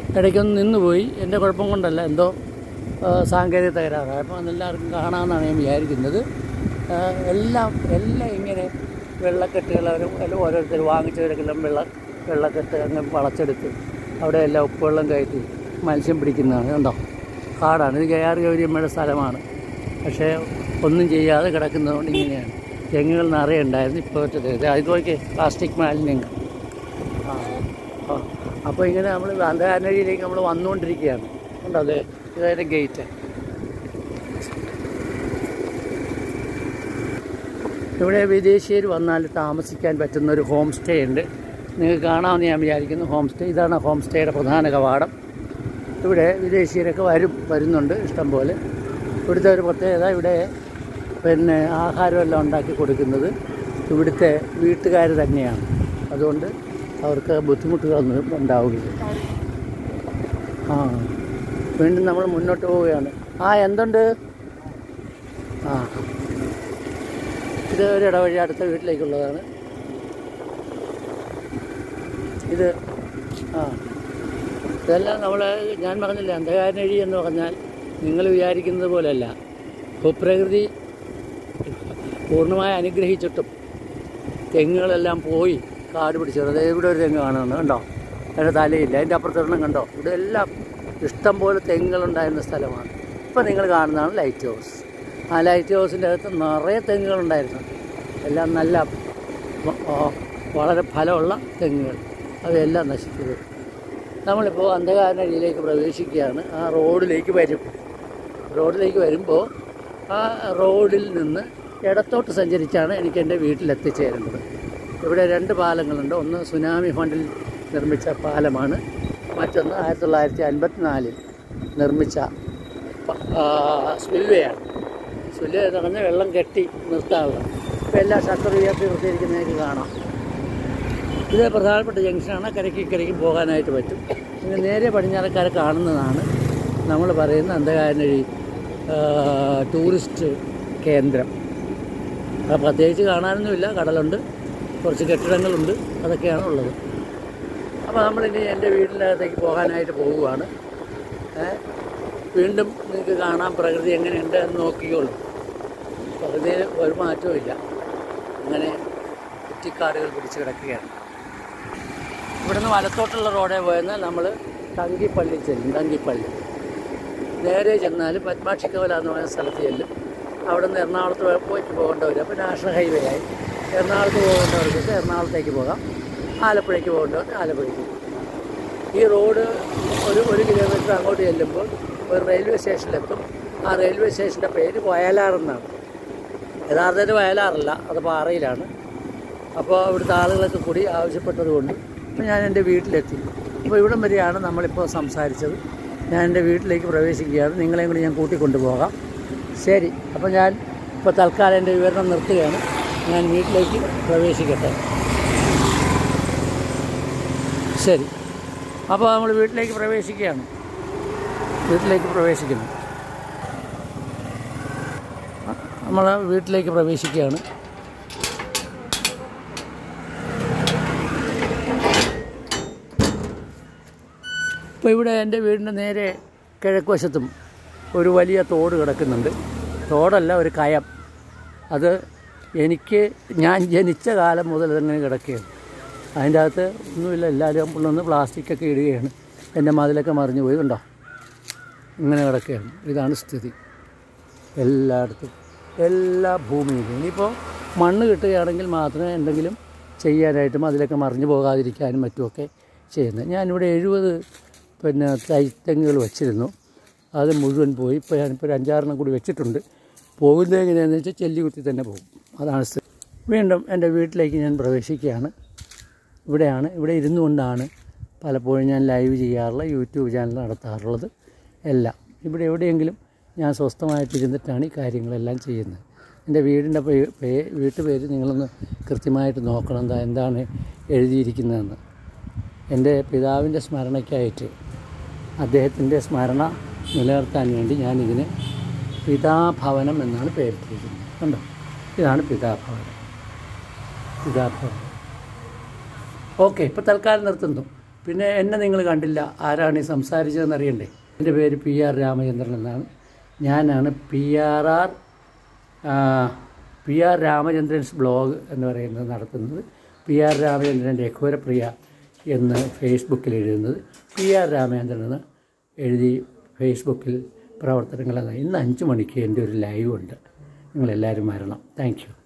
ഇടയ്ക്കൊന്ന് നിന്നുപോയി എൻ്റെ കുഴപ്പം കൊണ്ടല്ല എന്തോ ആ, സാങ്കേതിക തകരാറാണ് അപ്പോൾ അതെല്ലാവർക്കും കാണാമെന്നാണ് ഞാൻ വിചാരിക്കുന്നത് ആ, എല്ലാം എല്ലാം ഇങ്ങനെ വെള്ളക്കെട്ടുകൾ അവർ എല്ലാം ഓരോരുത്തർ വാങ്ങിച്ചവരൊക്കെല്ലാം വെള്ള വെള്ളക്കെട്ട് അങ്ങ് വളച്ചെടുത്ത് അവിടെ എല്ലാം ഉപ്പുവെള്ളം കയറ്റി മത്സ്യം പിടിക്കുന്നതാണ് കണ്ടോ കാടാണ് ഇത് കെ ആർ ഗൗരിയമ്മയുടെ സ്ഥലമാണ് പക്ഷേ ഒന്നും ചെയ്യാതെ കിടക്കുന്നതുകൊണ്ട് ഇങ്ങനെയാണ് തെങ്ങുകൾ നിറയെ ഉണ്ടായിരുന്നു ഇപ്പോൾ അത് നോക്കിയേ പ്ലാസ്റ്റിക് മാലിന്യങ്ങൾ ആ ആ അപ്പോൾ ഇങ്ങനെ നമ്മൾ അന്ധകാരനഴിയിലേക്ക് നമ്മൾ വന്നുകൊണ്ടിരിക്കുകയാണ് ഉണ്ടോ അതെ ഇതായത് ഗേറ്റ് ഇവിടെ വിദേശീയർ വന്നാൽ താമസിക്കാൻ പറ്റുന്ന ഒരു ഹോം സ്റ്റേ ഉണ്ട് നിങ്ങൾക്ക് കാണാമെന്ന് ഞാൻ വിചാരിക്കുന്നു ഹോം സ്റ്റേ ഇതാണ് ഹോം സ്റ്റേയുടെ പ്രധാന കവാടം ഇവിടെ വിദേശീയരൊക്കെ വരും വരുന്നുണ്ട് ഇഷ്ടം പോലെ ഇവിടുത്തെ ഒരു പ്രത്യേകത ഇവിടെ പിന്നെ ആഹാരമെല്ലാം ഉണ്ടാക്കി കൊടുക്കുന്നത് ഇവിടുത്തെ വീട്ടുകാർ തന്നെയാണ് അതുകൊണ്ട് അവർക്ക് ബുദ്ധിമുട്ടുകളൊന്നും ഉണ്ടാവുകയില്ല ആ വീണ്ടും നമ്മൾ മുന്നോട്ട് പോവുകയാണ് ആ എന്തുണ്ട് ആ ഇത് ഒരു ഇടവഴി അടുത്ത വീട്ടിലേക്കുള്ളതാണ് ഇത് ആ ഇതെല്ലാം നമ്മൾ ഞാൻ പറഞ്ഞില്ല അന്ധകാരനഴി എന്ന് പറഞ്ഞാൽ നിങ്ങൾ വിചാരിക്കുന്നത് പോലെയല്ല ഭൂപ്രകൃതി പൂർണ്ണമായി അനുഗ്രഹിച്ചിട്ടും തെങ്ങുകളെല്ലാം പോയി കാട് പിടിച്ചത് അതായത് ഇവിടെ ഒരു തെങ്ങ് കാണുന്നുണ്ട് കണ്ടോ അതിൻ്റെ തലയില്ല അതിൻ്റെ അപ്പുറത്തൊരെണ്ണം കണ്ടോ ഇവിടെ എല്ലാം ഇഷ്ടം പോലെ തെങ്ങുകളുണ്ടായിരുന്ന സ്ഥലമാണ് ഇപ്പം നിങ്ങൾ കാണുന്നതാണ് ലൈറ്റ് ഹൗസ് ആ ലൈറ്റ് ഹൗസിൻ്റെ അകത്ത് നിറയെ തെങ്ങുകളുണ്ടായിരുന്നു എല്ലാം നല്ല വ- ആ, വളരെ ഫലമുള്ള തെങ്ങുകൾ അവയെല്ലാം നശിച്ചത് നമ്മളിപ്പോൾ അന്ധകാരനഴിയിലേക്ക് പ്രവേശിക്കുകയാണ് ആ റോഡിലേക്ക് വരും റോഡിലേക്ക് വരുമ്പോൾ ആ റോഡിൽ നിന്ന് ഇടത്തോട്ട് സഞ്ചരിച്ചാണ് എനിക്ക് എൻ്റെ വീട്ടിലെത്തിച്ചേരേണ്ടത് ഇവിടെ രണ്ട് പാലങ്ങളുണ്ട് ഒന്ന് സുനാമി ഫണ്ടിൽ നിർമ്മിച്ച പാലമാണ് മറ്റൊന്ന് ആയിരത്തി തൊള്ളായിരത്തി അൻപത്തിനാലിൽ നിർമ്മിച്ച സ്പിൽവേ ആണ് സ്പിൽവേ എന്ന് പറഞ്ഞാൽ വെള്ളം കെട്ടി നിർത്താനുള്ള ഇപ്പോൾ എല്ലാ ഷട്ടർ ഉയർത്തി നിർത്തിയിരിക്കുന്നതിന് കാണാം ഇത് പ്രധാനപ്പെട്ട ജംഗ്ഷനാണ് കരയ്ക്ക് ഇക്കരയ്ക്ക് പോകാനായിട്ട് പറ്റും പിന്നെ നേരെ പടിഞ്ഞാറക്കാർ കാണുന്നതാണ് നമ്മൾ പറയുന്ന അന്ധകാരനഴി ടൂറിസ്റ്റ് കേന്ദ്രം അത് പ്രത്യേകിച്ച് കാണാനൊന്നുമില്ല കടലുണ്ട് കുറച്ച് കെട്ടിടങ്ങളുണ്ട് അതൊക്കെയാണ് ഉള്ളത് അപ്പോൾ നമ്മളിനി എൻ്റെ വീട്ടിനകത്തേക്ക് പോകാനായിട്ട് പോവുകയാണ് ഏ, വീണ്ടും നിങ്ങൾക്ക് കാണാം പ്രകൃതി എങ്ങനെയുണ്ട് എന്ന് നോക്കിക്കോളൂ പ്രകൃതിയിൽ ഒരു മാറ്റവും ഇല്ല അങ്ങനെ കുറ്റിക്കാടുകൾ പിടിച്ച് കിടക്കുകയാണ് ഇവിടുന്ന് വലത്തോട്ടുള്ള റോഡേ പോയെന്നാൽ നമ്മൾ തങ്കിപ്പള്ളി ചെല്ലും തങ്കിപ്പള്ളി നേരെ ചെന്നാൽ പത്മാക്ഷിക്കവല എന്ന് പറയുന്ന സ്ഥലത്ത് ചെല്ലും അവിടെ നിന്ന് എറണാകുളത്ത് പോയിട്ട് പോകേണ്ടവർ അപ്പോൾ നാഷണൽ ഹൈവേ ആയി എറണാകുളത്ത് പോകേണ്ടവർക്ക് എറണാകുളത്തേക്ക് പോകാം ആലപ്പുഴയ്ക്ക് പോകേണ്ടവർക്ക് ആലപ്പുഴയ്ക്ക് പോകാം ഈ റോഡ് ഒരു ഒരു കിലോമീറ്റർ അങ്ങോട്ട് ചെല്ലുമ്പോൾ ഒരു റെയിൽവേ സ്റ്റേഷനിലെത്തും ആ റെയിൽവേ സ്റ്റേഷൻ്റെ പേര് വയലാർ എന്നാണ് യഥാർത്ഥത്തിൽ വയലാറല്ല അത് പാറയിലാണ് അപ്പോൾ ഇവിടുത്തെ ആളുകളൊക്കെ കൂടി ആവശ്യപ്പെട്ടത് കൊണ്ട് ഇപ്പോൾ ഞാൻ എൻ്റെ വീട്ടിലെത്തി അപ്പോൾ ഇവിടം വരെയാണ് നമ്മളിപ്പോൾ സംസാരിച്ചത് ഞാൻ എൻ്റെ വീട്ടിലേക്ക് പ്രവേശിക്കുകയാണ് നിങ്ങളെയും കൂടി ഞാൻ കൂട്ടിക്കൊണ്ടു പോകാം ശരി അപ്പോൾ ഞാൻ ഇപ്പോൾ തൽക്കാലം എൻ്റെ വിവരണം നിർത്തുകയാണ് ഞാൻ വീട്ടിലേക്ക് പ്രവേശിക്കട്ടെ ശരി അപ്പോൾ നമ്മൾ വീട്ടിലേക്ക് പ്രവേശിക്കുകയാണ് വീട്ടിലേക്ക് പ്രവേശിക്കുന്നു നമ്മൾ വീട്ടിലേക്ക് പ്രവേശിക്കുകയാണ് ഇപ്പോൾ ഇവിടെ എൻ്റെ വീടിൻ്റെ നേരെ കിഴക്കുവശത്തും ഒരു വലിയ തോട് കിടക്കുന്നുണ്ട് തോടല്ല ഒരു കയം അത് എനിക്ക് ഞാൻ ജനിച്ച കാലം മുതൽ ഇതങ്ങനെ കിടക്കുകയാണ് അതിൻ്റെ അകത്ത് ഒന്നുമില്ല എല്ലാവരും കൊണ്ടുവന്ന് പ്ലാസ്റ്റിക്കൊക്കെ ഇടുകയാണ് എൻ്റെ മതിലൊക്കെ മറിഞ്ഞു പോയി കണ്ടോ ഇങ്ങനെ കിടക്കുകയാണ് ഇതാണ് സ്ഥിതി എല്ലായിടത്തും എല്ലാ ഭൂമിയിലും ഇനിയിപ്പോൾ മണ്ണ് കിട്ടുകയാണെങ്കിൽ മാത്രമേ എന്തെങ്കിലും ചെയ്യാനായിട്ടും അതിലൊക്കെ മറിഞ്ഞു പോകാതിരിക്കാനും മറ്റുമൊക്കെ ചെയ്യുന്നത് ഞാനിവിടെ എഴുപത് പിന്നെ തൈത്തെങ്ങുകൾ വെച്ചിരുന്നു അത് മുഴുവൻ പോയി ഇപ്പോൾ ഞാനിപ്പോൾ ഒരു അഞ്ചാറെണ്ണം കൂടി വെച്ചിട്ടുണ്ട് പോകുന്നത് എങ്ങനെയാണെന്ന് വെച്ചാൽ ചെല്ലിക്കുത്തി തന്നെ പോകും അതാണ് സ്ഥിതി വീണ്ടും എൻ്റെ വീട്ടിലേക്ക് ഞാൻ പ്രവേശിക്കുകയാണ് ഇവിടെയാണ് ഇവിടെ ഇരുന്നു കൊണ്ടാണ് പലപ്പോഴും ഞാൻ ലൈവ് ചെയ്യാറുള്ള യൂട്യൂബ് ചാനൽ നടത്താറുള്ളത് എല്ലാം ഇവിടെ എവിടെയെങ്കിലും ഞാൻ സ്വസ്ഥമായിട്ടിരുന്നിട്ടാണ് ഈ കാര്യങ്ങളെല്ലാം ചെയ്യുന്നത് എൻ്റെ വീടിൻ്റെ പേ പേ വീട്ടുപേര് നിങ്ങളൊന്ന് കൃത്യമായിട്ട് നോക്കണം എന്താ എന്താണ് എഴുതിയിരിക്കുന്നതെന്ന് എൻ്റെ പിതാവിൻ്റെ സ്മരണയ്ക്കായിട്ട് അദ്ദേഹത്തിൻ്റെ സ്മരണ നിലനിർത്താൻ വേണ്ടി ഞാനിതിന് പിതാഭവനം എന്നാണ് പേരിട്ടിരിക്കുന്നത് കണ്ടോ ഇതാണ് പിതാഭവനം പിതാഭവനം ഓക്കെ ഇപ്പോൾ തൽക്കാലം നിർത്തുന്നു പിന്നെ എന്നെ നിങ്ങൾ കണ്ടില്ല ആരാണ് ഈ സംസാരിച്ചതെന്ന് അറിയണ്ടേ എൻ്റെ പേര് പി ആർ രാമചന്ദ്രൻ എന്നാണ് ഞാനാണ് P R R P R Ramachandran's blog എന്ന് പറയുന്നത് നടത്തുന്നത് പി ആർ രാമചന്ദ്രൻ രഘുവരപ്രിയ എന്ന് ഫേസ്ബുക്കിൽ എഴുതുന്നത് പി ആർ രാമചന്ദ്രൻ എന്ന് എഴുതി ഫേസ്ബുക്കിൽ പ്രവർത്തനങ്ങൾ ഇന്ന് അഞ്ച് മണിക്ക് എൻ്റെ ഒരു ലൈവ് ഉണ്ട് നിങ്ങളെല്ലാവരും വരണം താങ്ക് യു